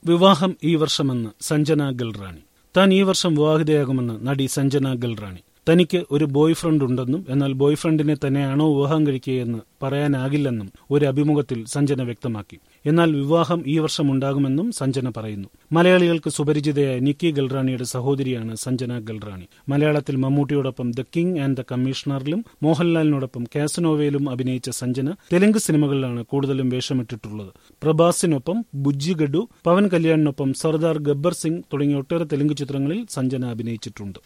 വിവാഹം ഈ വർഷമെന്ന് സഞ്ജന ഗൽറാണി താൻ ഈ വർഷം വിവാഹിതയാകുമെന്ന് നടി സഞ്ജന ഗൽറാണി തനിക്ക് ഒരു ബോയ് ഫ്രണ്ട് ഉണ്ടെന്നും എന്നാൽ ബോയ് ഫ്രണ്ടിനെ തന്നെയാണോ വിവാഹം കഴിക്കുകയെന്ന് പറയാനാകില്ലെന്നും ഒരു അഭിമുഖത്തിൽ സഞ്ജന വ്യക്തമാക്കി എന്നാൽ വിവാഹം ഈ വർഷം ഉണ്ടാകുമെന്നും സഞ്ജന പറയുന്നു മലയാളികൾക്ക് സുപരിചിതയായ നിക്കി ഗൽറാണിയുടെ സഹോദരിയാണ് സഞ്ജന ഗൽറാണി മലയാളത്തിൽ മമ്മൂട്ടിയോടൊപ്പം ദ കിങ് ആൻഡ് ദ കമ്മീഷണറിലും മോഹൻലാലിനോടൊപ്പം കാസനോവയിലും അഭിനയിച്ച സഞ്ജന തെലുങ്ക് സിനിമകളിലാണ് കൂടുതലും വേഷമിട്ടിട്ടുള്ളത് പ്രഭാസിനൊപ്പം ബുജ്ജി ഗഡു പവൻ കല്യാണിനൊപ്പം സർദാർ ഗബ്ബർ സിംഗ് തുടങ്ങിയ ഒട്ടേറെ തെലുങ്ക് ചിത്രങ്ങളിൽ സഞ്ജന അഭിനയിച്ചിട്ടുണ്ട്